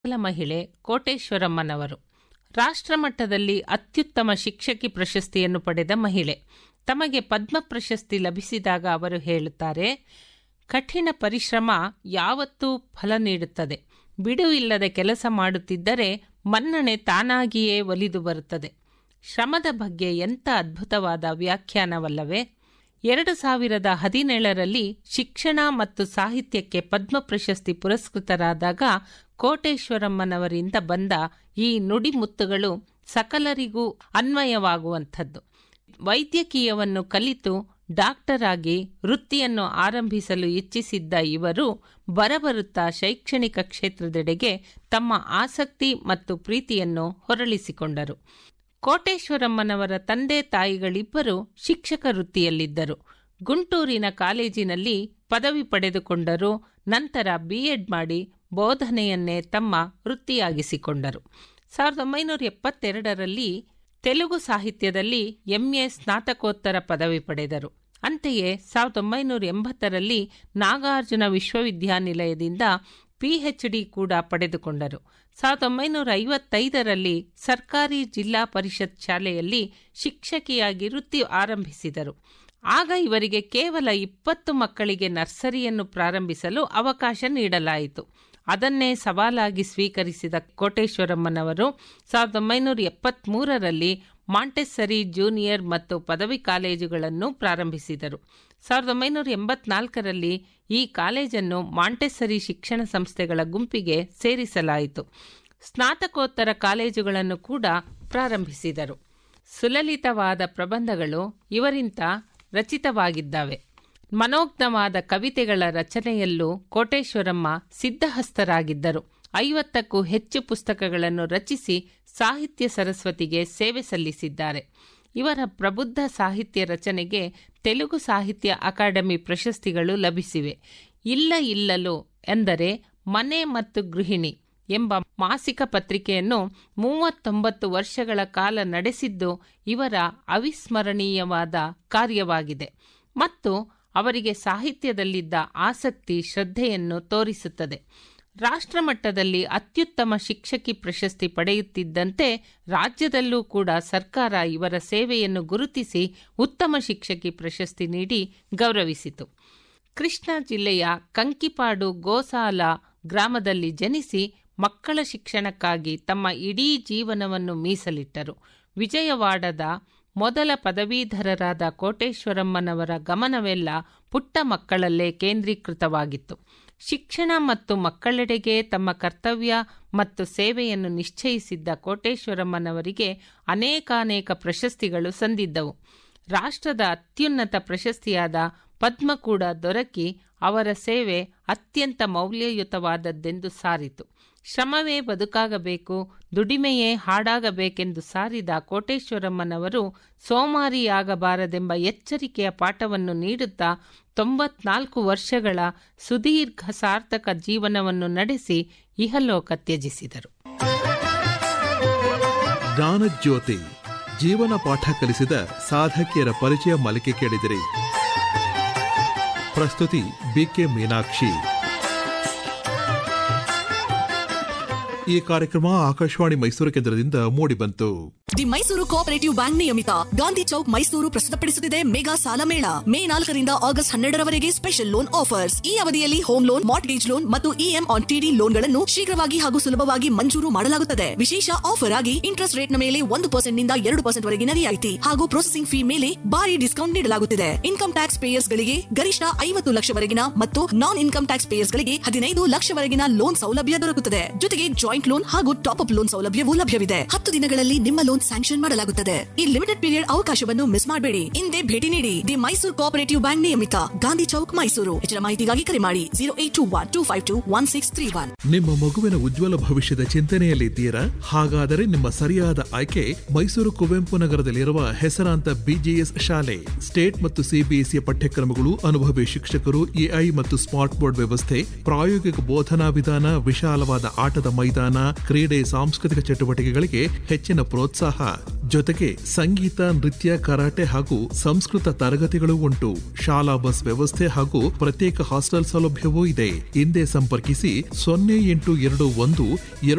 ಮೊದಲ ಮಹಿಳೆ ಕೋಟೇಶ್ವರಮ್ಮನವರು ರಾಷ್ಟ್ರಮಟ್ಟದಲ್ಲಿ ಅತ್ಯುತ್ತಮ ಶಿಕ್ಷಕಿ ಪ್ರಶಸ್ತಿಯನ್ನು ಪಡೆದ ಮಹಿಳೆ ತಮಗೆ ಪದ್ಮ ಪ್ರಶಸ್ತಿ ಲಭಿಸಿದಾಗ ಅವರು ಹೇಳುತ್ತಾರೆ ಕಠಿಣ ಪರಿಶ್ರಮ ಯಾವತ್ತೂ ಫಲ ನೀಡುತ್ತದೆ ಬಿಡುವಿಲ್ಲದೆ ಕೆಲಸ ಮಾಡುತ್ತಿದ್ದರೆ ಮನ್ನಣೆ ತಾನಾಗಿಯೇ ಒಲಿದು ಬರುತ್ತದೆ ಶ್ರಮದ ಬಗ್ಗೆ ಎಂಥ ಅದ್ಭುತವಾದ ವ್ಯಾಖ್ಯಾನವಲ್ಲವೇ ಎರಡು ಸಾವಿರದ ಹದಿನೇಳರಲ್ಲಿ ಶಿಕ್ಷಣ ಮತ್ತು ಸಾಹಿತ್ಯಕ್ಕೆ ಪದ್ಮ ಪ್ರಶಸ್ತಿ ಪುರಸ್ಕೃತರಾದಾಗ ಕೋಟೇಶ್ವರಮ್ಮನವರಿಂದ ಬಂದ ಈ ನುಡಿಮುತ್ತುಗಳು ಸಕಲರಿಗೂ ಅನ್ವಯವಾಗುವಂಥದ್ದು ವೈದ್ಯಕೀಯವನ್ನು ಕಲಿತು ಡಾಕ್ಟರ್ ಆಗಿ ವೃತ್ತಿಯನ್ನು ಆರಂಭಿಸಲು ಇಚ್ಛಿಸಿದ್ದ ಇವರು ಬರಬರುತ್ತಾ ಶೈಕ್ಷಣಿಕ ಕ್ಷೇತ್ರದೆಡೆಗೆ ತಮ್ಮ ಆಸಕ್ತಿ ಮತ್ತು ಪ್ರೀತಿಯನ್ನು ಹೊರಳಿಸಿಕೊಂಡರು ಕೋಟೇಶ್ವರಮ್ಮನವರ ತಂದೆ ತಾಯಿಗಳಿಬ್ಬರು ಶಿಕ್ಷಕ ವೃತ್ತಿಯಲ್ಲಿದ್ದರು ಗುಂಟೂರಿನ ಕಾಲೇಜಿನಲ್ಲಿ ಪದವಿ ಪಡೆದುಕೊಂಡರು ನಂತರ ಬಿ ಎಡ್ ಮಾಡಿ ಬೋಧನೆಯನ್ನೇ ತಮ್ಮ ವೃತ್ತಿಯಾಗಿಸಿಕೊಂಡರು ಸಾವಿರದ ಒಂಬೈನೂರ ಎಪ್ಪತ್ತೆರಡರಲ್ಲಿ ತೆಲುಗು ಸಾಹಿತ್ಯದಲ್ಲಿ ಎಂಎ ಸ್ನಾತಕೋತ್ತರ ಪದವಿ ಪಡೆದರು ಅಂತೆಯೇ ಸಾವಿರದ ಒಂಬೈನೂರ ಎಂಬತ್ತರಲ್ಲಿ ನಾಗಾರ್ಜುನ ವಿಶ್ವವಿದ್ಯಾನಿಲಯದಿಂದ ಪಿಎಚ್ ಡಿ ಕೂಡ ಪಡೆದುಕೊಂಡರು ಸಾವಿರದ ಒಂಬೈನೂರ ಐವತ್ತೈದರಲ್ಲಿ ಸರ್ಕಾರಿ ಜಿಲ್ಲಾ ಪರಿಷತ್ ಶಾಲೆಯಲ್ಲಿ ಶಿಕ್ಷಕಿಯಾಗಿ ವೃತ್ತಿ ಆರಂಭಿಸಿದರು ಆಗ ಇವರಿಗೆ ಕೇವಲ ಇಪ್ಪತ್ತು ಮಕ್ಕಳಿಗೆ ನರ್ಸರಿಯನ್ನು ಪ್ರಾರಂಭಿಸಲು ಅವಕಾಶ ನೀಡಲಾಯಿತು ಅದನ್ನೇ ಸವಾಲಾಗಿ ಸ್ವೀಕರಿಸಿದ ಕೋಟೇಶ್ವರಮ್ಮನವರು ಸಾವಿರದ ಒಂಬೈನೂರ ಎಪ್ಪತ್ತ್ಮೂರರಲ್ಲಿ ಮಾಂಟೆಸ್ಸರಿ ಜೂನಿಯರ್ ಮತ್ತು ಪದವಿ ಕಾಲೇಜುಗಳನ್ನು ಪ್ರಾರಂಭಿಸಿದರು ಸಾವಿರದ ಒಂಬೈನೂರ ಎಂಬತ್ನಾಲ್ಕರಲ್ಲಿ ಈ ಕಾಲೇಜನ್ನು ಮಾಂಟೆಸ್ಸರಿ ಶಿಕ್ಷಣ ಸಂಸ್ಥೆಗಳ ಗುಂಪಿಗೆ ಸೇರಿಸಲಾಯಿತು ಸ್ನಾತಕೋತ್ತರ ಕಾಲೇಜುಗಳನ್ನು ಕೂಡ ಪ್ರಾರಂಭಿಸಿದರು ಸುಲಲಿತವಾದ ಪ್ರಬಂಧಗಳು ಇವರಿಂದ ರಚಿತವಾಗಿದ್ದಾವೆ ಮನೋಜ್ಞವಾದ ಕವಿತೆಗಳ ರಚನೆಯಲ್ಲೂ ಕೋಟೇಶ್ವರಮ್ಮ ಸಿದ್ಧಹಸ್ತರಾಗಿದ್ದರು ಐವತ್ತಕ್ಕೂ ಹೆಚ್ಚು ಪುಸ್ತಕಗಳನ್ನು ರಚಿಸಿ ಸಾಹಿತ್ಯ ಸರಸ್ವತಿಗೆ ಸೇವೆ ಸಲ್ಲಿಸಿದ್ದಾರೆ ಇವರ ಪ್ರಬುದ್ಧ ಸಾಹಿತ್ಯ ರಚನೆಗೆ ತೆಲುಗು ಸಾಹಿತ್ಯ ಅಕಾಡೆಮಿ ಪ್ರಶಸ್ತಿಗಳು ಲಭಿಸಿವೆ ಇಲ್ಲ ಇಲ್ಲಲು ಎಂದರೆ ಮನೆ ಮತ್ತು ಗೃಹಿಣಿ ಎಂಬ ಮಾಸಿಕ ಪತ್ರಿಕೆಯನ್ನು ಮೂವತ್ತೊಂಬತ್ತು ವರ್ಷಗಳ ಕಾಲ ನಡೆಸಿದ್ದು ಇವರ ಅವಿಸ್ಮರಣೀಯವಾದ ಕಾರ್ಯವಾಗಿದೆ ಮತ್ತು ಅವರಿಗೆ ಸಾಹಿತ್ಯದಲ್ಲಿದ್ದ ಆಸಕ್ತಿ ಶ್ರದ್ಧೆಯನ್ನು ತೋರಿಸುತ್ತದೆ ರಾಷ್ಟ್ರಮಟ್ಟದಲ್ಲಿ ಅತ್ಯುತ್ತಮ ಶಿಕ್ಷಕಿ ಪ್ರಶಸ್ತಿ ಪಡೆಯುತ್ತಿದ್ದಂತೆ ರಾಜ್ಯದಲ್ಲೂ ಕೂಡ ಸರ್ಕಾರ ಇವರ ಸೇವೆಯನ್ನು ಗುರುತಿಸಿ ಉತ್ತಮ ಶಿಕ್ಷಕಿ ಪ್ರಶಸ್ತಿ ನೀಡಿ ಗೌರವಿಸಿತು ಕೃಷ್ಣಾ ಜಿಲ್ಲೆಯ ಕಂಕಿಪಾಡು ಗೋಸಾಲ ಗ್ರಾಮದಲ್ಲಿ ಜನಿಸಿ ಮಕ್ಕಳ ಶಿಕ್ಷಣಕ್ಕಾಗಿ ತಮ್ಮ ಇಡೀ ಜೀವನವನ್ನು ಮೀಸಲಿಟ್ಟರು ವಿಜಯವಾಡದ ಮೊದಲ ಪದವೀಧರರಾದ ಕೋಟೇಶ್ವರಮ್ಮನವರ ಗಮನವೆಲ್ಲ ಪುಟ್ಟ ಮಕ್ಕಳಲ್ಲೇ ಕೇಂದ್ರೀಕೃತವಾಗಿತ್ತು ಶಿಕ್ಷಣ ಮತ್ತು ಮಕ್ಕಳೆಡೆಗೆ ತಮ್ಮ ಕರ್ತವ್ಯ ಮತ್ತು ಸೇವೆಯನ್ನು ನಿಶ್ಚಯಿಸಿದ್ದ ಕೋಟೇಶ್ವರಮ್ಮನವರಿಗೆ ಅನೇಕಾನೇಕ ಪ್ರಶಸ್ತಿಗಳು ಸಂದಿದ್ದವು ರಾಷ್ಟ್ರದ ಅತ್ಯುನ್ನತ ಪ್ರಶಸ್ತಿಯಾದ ಪದ್ಮ ಕೂಡ ದೊರಕಿ ಅವರ ಸೇವೆ ಅತ್ಯಂತ ಮೌಲ್ಯಯುತವಾದದ್ದೆಂದು ಸಾರಿತು ಶ್ರಮವೇ ಬದುಕಾಗಬೇಕು ದುಡಿಮೆಯೇ ಹಾಡಾಗಬೇಕೆಂದು ಸಾರಿದ ಕೋಟೇಶ್ವರಮ್ಮನವರು ಸೋಮಾರಿಯಾಗಬಾರದೆಂಬ ಎಚ್ಚರಿಕೆಯ ಪಾಠವನ್ನು ನೀಡುತ್ತಾ ತೊಂಬತ್ನಾಲ್ಕು ವರ್ಷಗಳ ಸುದೀರ್ಘ ಸಾರ್ಥಕ ಜೀವನವನ್ನು ನಡೆಸಿ ಇಹಲೋಕ ತ್ಯಜಿಸಿದರು ಜ್ಞಾನಜ್ಯೋತಿ ಜೀವನ ಪಾಠ ಕಲಿಸಿದ ಸಾಧಕಿಯರ ಪರಿಚಯ ಮಾಲಿಕೆ ಕೇಳಿದಿರಿ ಪ್ರಸ್ತುತಿ ಬಿಕೆ ಮೀನಾಕ್ಷಿ ಈ ಕಾರ್ಯಕ್ರಮ ಆಕಾಶವಾಣಿ ಮೈಸೂರು ಕೇಂದ್ರದಿಂದ ಮೂಡಿಬಂತು ದಿ ಮೈಸೂರು ಕೋಆಪರೇಟಿವ್ ಬ್ಯಾಂಕ್ ನಿಯಮಿತ ಗಾಂಧಿ ಚೌಕ್ ಮೈಸೂರು ಪ್ರಸ್ತುತಪಡಿಸುತ್ತಿದೆ ಮೆಗಾ ಸಾಲ ಮೇಳ ಮೇ ನಾಲ್ಕರಿಂದ ಆಗಸ್ಟ್ ಹನ್ನೆರಡರವರೆಗೆ ಸ್ಪೆಷಲ್ ಲೋನ್ ಆಫರ್ಸ್ ಈ ಅವಧಿಯಲ್ಲಿ ಹೋಮ್ ಲೋನ್ ಮಾರ್ಟ್ಗೇಜ್ ಲೋನ್ ಮತ್ತು ಇಎಂ ಆನ್ ಟಿಡಿ ಲೋನ್ಗಳನ್ನು ಶೀಘ್ರವಾಗಿ ಹಾಗೂ ಸುಲಭವಾಗಿ ಮಂಜೂರು ಮಾಡಲಾಗುತ್ತದೆ ವಿಶೇಷ ಆಫರ್ ಆಗಿ ಇಂಟ್ರೆಸ್ಟ್ ರೇಟ್ ನ ಮೇಲೆ ಒಂದು ಪರ್ಸೆಂಟ್ ನಿಂದ ಎರಡು ಪರ್ಸೆಂಟ್ ವರೆಗಿನ ರಿಯಾಯಿತಿ ಹಾಗೂ ಪ್ರೊಸೆಸಿಂಗ್ ಫೀ ಮೇಲೆ ಭಾರಿ ಡಿಸ್ಕೌಂಟ್ ನೀಡಲಾಗುತ್ತಿದೆ ಇನ್ಕಮ್ ಟ್ಯಾಕ್ಸ್ ಪೇಯರ್ಸ್ ಗಳಿಗೆ ಗರಿಷ್ಠ ಐವತ್ತು ಲಕ್ಷವರೆಗಿನ ಮತ್ತು ನಾನ್ ಇನ್ಕಮ್ ಟ್ಯಾಕ್ಸ್ ಪೇಯರ್ಸ್ ಗಳಿಗೆ ಹದಿನೈದು ಲಕ್ಷವರೆಗಿನ ಲೋನ್ ಸೌಲಭ್ಯ ದೊರಕುತ್ತದೆ ಜೊತೆಗೆ ಜಾಯಿಂಟ್ ಲೋನ್ ಹಾಗೂ ಟಾಪ್ ಅಪ್ ಲೋನ್ ಸೌಲಭ್ಯವೂ ಲಭ್ಯವಿದೆ ಹತ್ತು ದಿನಗಳಲ್ಲಿ ನಿಮ್ಮ ಲೋನ್ ಸ್ಯಾಂಕ್ಷನ್ ಮಾಡಲಾಗುತ್ತದೆ ಈ ಲಿಮಿಟೆಡ್ ಪೀರಿಯಡ್ ಅವಕಾಶವನ್ನು ಮಿಸ್ ಮಾಡಬೇಡಿ ಹಿಂದೆ ಭೇಟಿ ನೀಡಿ ದಿ ಮೈಸೂರು ಕೋಆಪರೇಟಿವ್ ಬ್ಯಾಂಕ್ ನಿಯಮಿತ ಗಾಂಧಿ ಚೌಕ್ ಮೈಸೂರು ಹೆಚ್ಚಿನ ಮಾಹಿತಿಗಾಗಿ ಕರೆ ಮಾಡಿ zero eight two one two five two one six three one ನಿಮ್ಮ ಮಗುವಿನ ಉಜ್ವಲ ಭವಿಷ್ಯದ ಚಿಂತನೆಯಲ್ಲಿದ್ದೀರಾ ಹಾಗಾದರೆ ನಿಮ್ಮ ಸರಿಯಾದ ಆಯ್ಕೆ ಮೈಸೂರು ಕುವೆಂಪು ನಗರದಲ್ಲಿರುವ ಹೆಸರಾಂತ ಬಿಜಿಎಸ್ ಶಾಲೆ ಸ್ಟೇಟ್ ಮತ್ತು ಸಿಬಿಎಸ್ಇ ಪಠ್ಯಕ್ರಮಗಳು ಅನುಭವಿ ಶಿಕ್ಷಕರು ಎಐ ಮತ್ತು ಸ್ಮಾರ್ಟ್ ಬೋರ್ಡ್ ವ್ಯವಸ್ಥೆ ಪ್ರಾಯೋಗಿಕ ಬೋಧನಾ ವಿಧಾನ ವಿಶಾಲವಾದ ಆಟದ ಮೈದಾನ ಕ್ರೀಡೆ ಸಾಂಸ್ಕೃತಿಕ ಚಟುವಟಿಕೆಗಳಿಗೆ ಹೆಚ್ಚಿನ ಪ್ರೋತ್ಸಾಹ ಜೊತೆಗೆ ಸಂಗೀತ ನೃತ್ಯ ಕರಾಟೆ ಹಾಗೂ ಸಂಸ್ಕೃತ ತರಗತಿಗಳು ಉಂಟು ಶಾಲಾ ಬಸ್ ವ್ಯವಸ್ಥೆ ಹಾಗೂ ಪ್ರತ್ಯೇಕ ಹಾಸ್ಟೆಲ್ ಸೌಲಭ್ಯವೂ ಇದೆ ಹಿಂದೆ ಸಂಪರ್ಕಿಸಿ ಸೊನ್ನೆ ಎಂಟು ಎರಡು ಒಂದು ಎರಡು